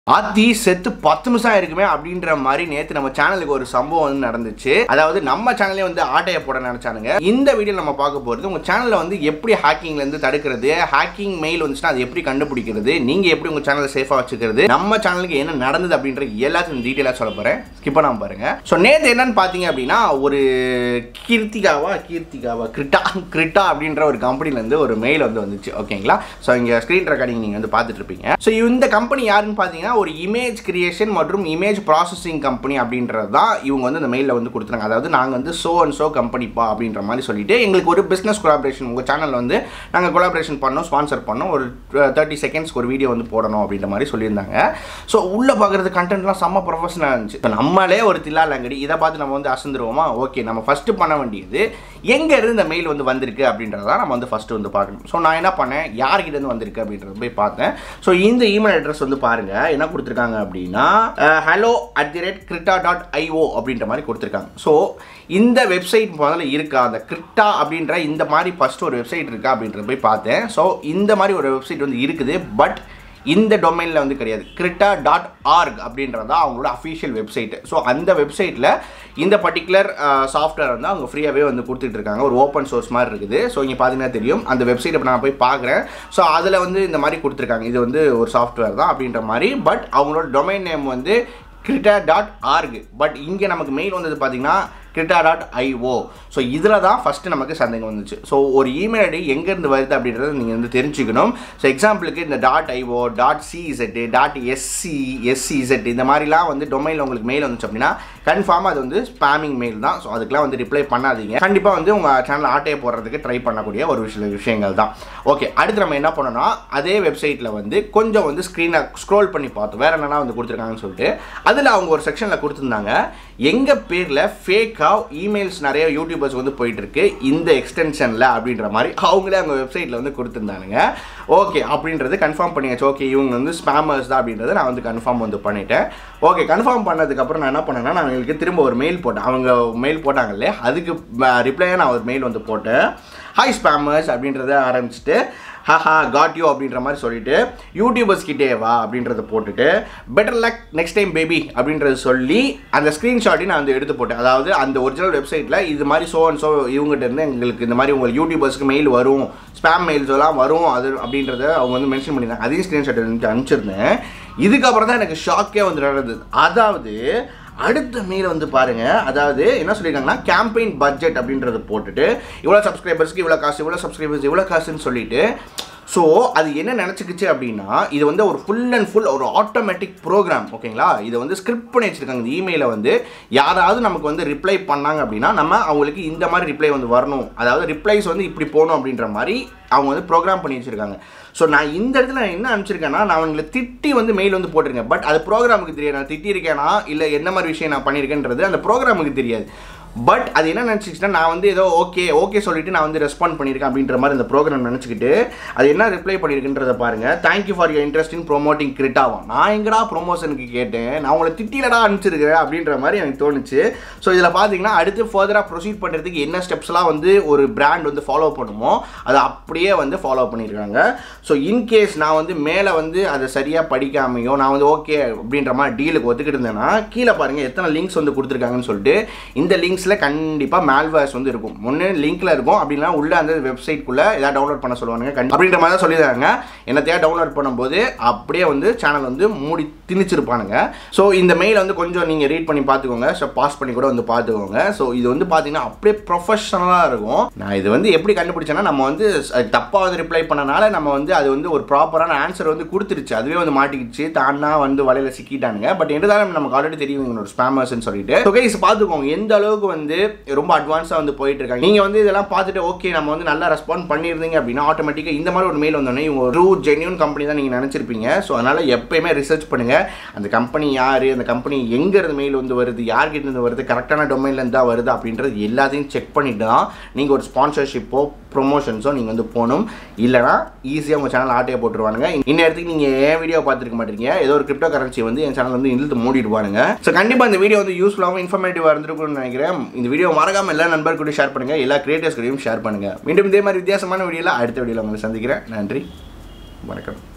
ஆத்தி செத்து பத்து நிமிஷம் இருக்குமே அப்படின்ற மாதிரி நேற்று நம்ம சேனலுக்கு ஒரு சம்பவம் வந்து நடந்துச்சு அதாவது நம்ம சேனலே வந்து ஆட்டையை போட நினைச்சானுங்க இந்த வீடியோ நம்ம பார்க்க போகிறது உங்கள் சேனலில் வந்து எப்படி ஹேக்கிங்ல இருந்து தடுக்கிறது ஹேக்கிங் மெயில் வந்துச்சுன்னா அது எப்படி கண்டுபிடிக்கிறது நீங்கள் எப்படி உங்கள் சேனலை சேஃபாக வச்சுக்கிறது நம்ம சேனலுக்கு என்ன நடந்தது அப்படின்ற எல்லாத்தையும் டீட்டெயிலாக சொல்ல போகிறேன் ஸ்கிப் பண்ணாம பாருங்க ஸோ நேற்று என்னன்னு பார்த்தீங்க அப்படின்னா ஒரு கீர்த்திகாவா கீர்த்திகாவா கிரிட்டா கிரிட்டா அப்படின்ற ஒரு கம்பெனிலேருந்து ஒரு மெயில் வந்து வந்துச்சு ஓகேங்களா ஸோ இங்கே ஸ்க்ரீன் ரெக்கார்டிங் நீங்கள் வந்து பார்த்துட்டு இருப்பீங்க ஸோ இந்த கம்பெனி யாருன்னு பார்த்தீங்கன்னா ஒரு இமேஜ் கிரியேஷன் மற்றும் இமேஜ் ப்ராசஸிங் கம்பெனி அப்படின்றது தான் இவங்க வந்து இந்த மெயிலில் வந்து கொடுத்துருங்க அதாவது நாங்கள் வந்து சோ அண்ட் சோ கம்பெனிப்பா அப்படின்ற மாதிரி சொல்லிட்டு எங்களுக்கு ஒரு பிஸ்னஸ் கொலாபரேஷன் உங்கள் சேனலில் வந்து நாங்கள் கொலாபரேஷன் பண்ணோம் ஸ்பான்சர் பண்ணோம் ஒரு தேர்ட்டி செகண்ட்ஸ்க்கு ஒரு வீடியோ வந்து போடணும் அப்படின்ற மாதிரி சொல்லியிருந்தாங்க ஸோ உள்ளே பார்க்குறது கண்டென்ட்லாம் செம்ம ப்ரொஃபஷனலாக இருந்துச்சு இப்போ நம்மளே ஒரு தில்லாலங்கடி இதை பார்த்து நம்ம வந்து அசந்துருவோமா ஓகே நம்ம ஃபஸ்ட்டு பண்ண வேண்டியது எங்கே இருந்து இந்த மெயில் வந்து வந்திருக்கு அப்படின்றத நம்ம வந்து ஃபஸ்ட்டு வந்து பார்க்கணும் ஸோ நான் என்ன பண்ணேன் யார்கிட்ட இருந்து வந்திருக்கு அப்படின்றத போய் பார்த்தேன் ஸோ இந்த இமெயில் அட்ரஸ் வந்து பாருங்கள் என்ன கொடுத்துருக்காங்க அப்படின்னா hello at the rate Krita dot IO அப்படின்ற மாதிரி கொடுத்துருக்காங்க ஸோ இந்த வெப்சைட் முதல்ல இருக்கா அந்த கிரிட்டா அப்படின்ற இந்த மாதிரி ஃபஸ்ட்டு ஒரு வெப்சைட் இருக்கா அப்படின்றத போய் பார்த்தேன் ஸோ இந்த மாதிரி ஒரு வெப்சைட் வந்து இருக்குது பட் இந்த டொமைனில் வந்து கிடையாது கிரிட்டா டாட் ஆர்க் அப்படின்றது தான் அவங்களோட அஃபிஷியல் வெப்சைட் ஸோ அந்த வெப்சைட்டில் இந்த பர்டிகுலர் சாஃப்ட்வேர் வந்து அவங்க ஃப்ரீயாகவே வந்து கொடுத்துட்டு இருக்காங்க ஒரு ஓப்பன் சோர்ஸ் மாதிரி இருக்குது ஸோ இங்கே பார்த்தீங்கன்னா தெரியும் அந்த வெப்சைட் இப்போ நான் போய் பார்க்குறேன் ஸோ அதில் வந்து இந்த மாதிரி கொடுத்துருக்காங்க இது வந்து ஒரு சாஃப்ட்வேர் தான் அப்படின்ற மாதிரி பட் அவங்களோட டொமைன் நேம் வந்து கிரிட்டா டாட் ஆர்க் பட் இங்கே நமக்கு மெயில் வந்தது பார்த்தீங்கன்னா கிரிட்டா டாட் ஐஓ ஸோ இதில் தான் ஃபஸ்ட்டு நமக்கு சந்தேகம் வந்துச்சு ஸோ ஒரு இமெயில் ஐடி எங்கேருந்து வருது அப்படின்றத நீங்கள் வந்து தெரிஞ்சுக்கணும் ஸோ எக்ஸாம்பிளுக்கு இந்த டாட் ஐஓ டாட் சிஇசெட்டு டாட் எஸ்சி எஸ்சிஇசெட் இந்த மாதிரிலாம் வந்து டொமைனில் உங்களுக்கு மெயில் வந்துச்சு அப்படின்னா கன்ஃபார்மாக அது வந்து ஸ்பேமிங் மெயில் தான் ஸோ அதுக்கெலாம் வந்து ரிப்ளை பண்ணாதீங்க கண்டிப்பாக வந்து உங்கள் சேனல் ஆட்டையை போடுறதுக்கு ட்ரை பண்ணக்கூடிய ஒரு சில விஷயங்கள் தான் ஓகே அடுத்து நம்ம என்ன பண்ணோம்னா அதே வெப்சைட்டில் வந்து கொஞ்சம் வந்து ஸ்க்ரீனை ஸ்க்ரோல் பண்ணி பார்த்தோம் வேறு என்னென்னா வந்து கொடுத்துருக்காங்கன்னு சொல்லிட்டு அதில் அவங்க ஒரு செக்ஷனில் கொடுத்துருந்தாங்க எங்கள் பேரில் ஃபேக்காக இமெயில்ஸ் நிறைய யூடியூபர்ஸ் வந்து போயிட்டு இருக்கு இந்த எக்ஸ்டென்ஷனில் அப்படின்ற மாதிரி அவங்களே அவங்க வெப்சைட்டில் வந்து கொடுத்துருந்தானுங்க ஓகே அப்படின்றது கன்ஃபார்ம் பண்ணியாச்சு ஓகே இவங்க வந்து ஸ்பேமர்ஸ் தான் அப்படின்றத நான் வந்து கன்ஃபார்ம் வந்து பண்ணிட்டேன் ஓகே கன்ஃபார்ம் பண்ணதுக்கப்புறம் நான் என்ன பண்ணேன்னா நான் அவங்களுக்கு திரும்ப ஒரு மெயில் போட்டேன் அவங்க மெயில் போட்டாங்க இல்லையா அதுக்கு ரிப்ளையாக நான் ஒரு மெயில் வந்து போட்டேன் ஹாய் ஸ்பேமர்ஸ் அப்படின்றத ஆரம்பிச்சுட்டு ஹஹா காட் யூ அப்படின்ற மாதிரி சொல்லிட்டு யூடியூபர்ஸ் கிட்டே வா அப்படின்றத போட்டுட்டு better luck next time baby அப்படின்றத சொல்லி அந்த ஸ்க்ரீன்ஷாட்டையும் நான் வந்து எடுத்து போட்டேன் அதாவது அந்த ஒரிஜினல் வெப்சைட்டில் இது மாதிரி சோ அண்ட் சோ இவங்ககிட்ட இருந்து எங்களுக்கு இந்த மாதிரி உங்கள் யூடியூபர்ஸ்க்கு மெயில் வரும் ஸ்பேம் மெயில்ஸ் எல்லாம் வரும் அது அப்படின்றத அவங்க வந்து மென்ஷன் பண்ணியிருந்தாங்க அதையும் ஸ்க்ரீன்ஷாட் வந்து அனுப்பிச்சிருந்தேன் இதுக்கப்புறம் தான் எனக்கு ஷாக்கே வந்து நடந்தது அதாவது அடுத்த மெயில் வந்து பாருங்க அதாவது என்ன சொல்லியிருக்காங்கன்னா கேம்பெயின் பட்ஜெட் அப்படின்றத போட்டுட்டு இவ்வளோ சப்ஸ்கிரைபர்ஸ்க்கு இவ்வளோ காசு இவ்வளோ சப்ஸ்கிரைபர்ஸ் இவ்வளோ காசுன்னு சொல்லிட்டு ஸோ அது என்ன நினச்சிக்கிச்சு அப்படின்னா இது வந்து ஒரு ஃபுல் அண்ட் ஃபுல் ஒரு ஆட்டோமேட்டிக் ப்ரோக்ராம் ஓகேங்களா இதை வந்து ஸ்கிரிப்ட் பண்ணி வச்சுருக்காங்க இந்த இமெயிலை வந்து யாராவது நமக்கு வந்து ரிப்ளை பண்ணாங்க அப்படின்னா நம்ம அவங்களுக்கு இந்த மாதிரி ரிப்ளை வந்து வரணும் அதாவது ரிப்ளைஸ் வந்து இப்படி போகணும் அப்படின்ற மாதிரி அவங்க வந்து ப்ரோக்ராம் பண்ணி வச்சுருக்காங்க ஸோ நான் இந்த இடத்துல நான் என்ன அனுப்பிச்சிருக்கேன்னா நான் அவங்களை திட்டி வந்து மெயில் வந்து போட்டிருக்கேன் பட் அது ப்ரோக்ராமுக்கு தெரியாது நான் திட்டியிருக்கேனா இல்லை என்ன மாதிரி விஷயம் நான் பண்ணியிருக்கேன்றது அந்த ப்ரோக்ராமுக்கு தெரியாது பட் அது என்ன நினச்சிச்சுன்னா நான் வந்து ஏதோ ஓகே ஓகே சொல்லிட்டு நான் வந்து ரெஸ்பாண்ட் பண்ணியிருக்கேன் அப்படின்ற மாதிரி இந்த ப்ரோக்ராம் நினச்சிக்கிட்டு அது என்ன ரிப்ளை பண்ணியிருக்குன்றத பாருங்க thank you for your interest in promoting கிரிட்டாவா நான் எங்கடா ப்ரொமோஷனுக்கு கேட்டேன் நான் உங்களை திட்டிலடா அனுப்பிச்சிருக்கிறேன் அப்படின்ற மாதிரி எனக்கு தோணுச்சு ஸோ இதில் பார்த்தீங்கன்னா அடுத்து ஃபர்தராக ப்ரொசீட் பண்ணுறதுக்கு என்ன ஸ்டெப்ஸ்லாம் வந்து ஒரு பிராண்ட் வந்து ஃபாலோ பண்ணுமோ அதை அப்படியே வந்து ஃபாலோ பண்ணியிருக்காங்க ஸோ இன்கேஸ் நான் வந்து மேலே வந்து அதை சரியாக படிக்காமையோ நான் வந்து ஓகே அப்படின்ற மாதிரி டீலுக்கு ஒத்துக்கிட்டு இருந்தேன்னா கீழே பாருங்கள் எத்தனை லிங்க்ஸ் வந்து கொடுத்துருக்காங்கன்னு சொல்லிட்டு இந்த லிங்க்ஸில் கண்டிப்பாக மேல்வேர்ஸ் வந்து இருக்கும் ஒன்று லிங்க்கில் இருக்கும் அப்படின்னா உள்ள அந்த வெப்சைட்குள்ளே ஏதாவது டவுன்லோட் பண்ண சொல்லுவாங்க கண்டி அப்படின்ற மாதிரி தான் சொல்லியிருக்காங்க என்னத்தையா டவுன்லோட் பண்ணும்போது அப்படியே வந்து சேனல் வந்து மூடி திணிச்சிருப்பானுங்க ஸோ இந்த மெயில் வந்து கொஞ்சம் நீங்கள் ரீட் பண்ணி பார்த்துக்கோங்க ஸோ பாஸ் பண்ணி கூட வந்து பார்த்துக்கோங்க ஸோ இது வந்து பார்த்தீங்கன்னா அப்படியே ப்ரொஃபஷனலாக இருக்கும் நான் இது வந்து எப்படி கண்டுபிடிச்சேன்னா நம்ம வந்து தப்பாக வந்து ரிப்ளை பண்ணனால நம்ம வந்து அது வந்து ஒரு ப்ராப்பரான ஆன்சர் வந்து கொடுத்துருச்சு அதுவே வந்து மாட்டிக்கிச்சு தானா வந்து வலையில் சிக்கிட்டானுங்க பட் இருந்தாலும் நமக்கு ஆல்ரெடி தெரியும் இவங்க ஸ்பேமர்ஸ்னு சொல்லிட்டு ஸோ கைஸ் பார்த்துக்கோங்க எந்த அளவுக்கு வந்து ரொம்ப அட்வான்ஸாக வந்து போயிட்டு இருக்காங்க நீங்கள் வந்து இதெல்லாம் பார்த்துட்டு ஓகே நம்ம வந்து நல்லா ரெஸ்பாண்ட் பண்ணியிருந்தீங்க அப்படின்னா ஆட்டோமேட்டிக்காக இந்த மாதிரி ஒரு மெயில் வந்தோடனே இவங்க ஒரு ஜென்யூன் கம்பெனி தான் நீங்கள் நினச்சிருப்பீங்க ஸோ அதனால் எப்பயுமே ரிசர்ச் பண்ணுங்கள் அந்த கம்பெனி யார் அந்த கம்பெனி எங்கே இருந்து மெயில் வந்து வருது யார்கிட்ட இருந்து வருது கரெக்டான டொமைன்லேருந்து தான் வருது அப்படின்றது எல்லாத்தையும் செக் பண்ணிட்டு தான் நீங்கள் ஒரு ஸ்பான்சர்ஷிப்போ ப்ரொமோஷன்ஸோ நீங்கள் வந்து போகணும் இல்லைனா ஈஸியாக உங்கள் சேனல் ஆட்டையை போட்டுருவானுங்க இந்நேரத்துக்கு நீங்கள் ஏன் வீடியோ பார்த்துருக்க மாட்டீங்க ஏதோ ஒரு கிரிப்டோ கரன்சி வந்து என் சேனல் வந்து இழுத்து மூடிடுவானுங்க ஸோ கண்டிப்பாக இந்த வீடியோ வந்து யூஸ்ஃபுல்லாகவும் இன்ஃபர்மேட்டிவாக இருந்திருக்கும்னு நினைக்கிறேன் இந்த வீடியோ மறக்காம எல்லா நண்பர் கூட ஷேர் பண்ணுங்கள் எல்லா கிரியேட்டர்ஸ் கூடயும் ஷேர் பண்ணுங்கள் மீண்டும் இதே மாதிரி வித்தியாசமான வீடியோவில் அடுத்த வீடியோவில் உங்களை சந்திக்கிறேன் நன்றி வணக்கம்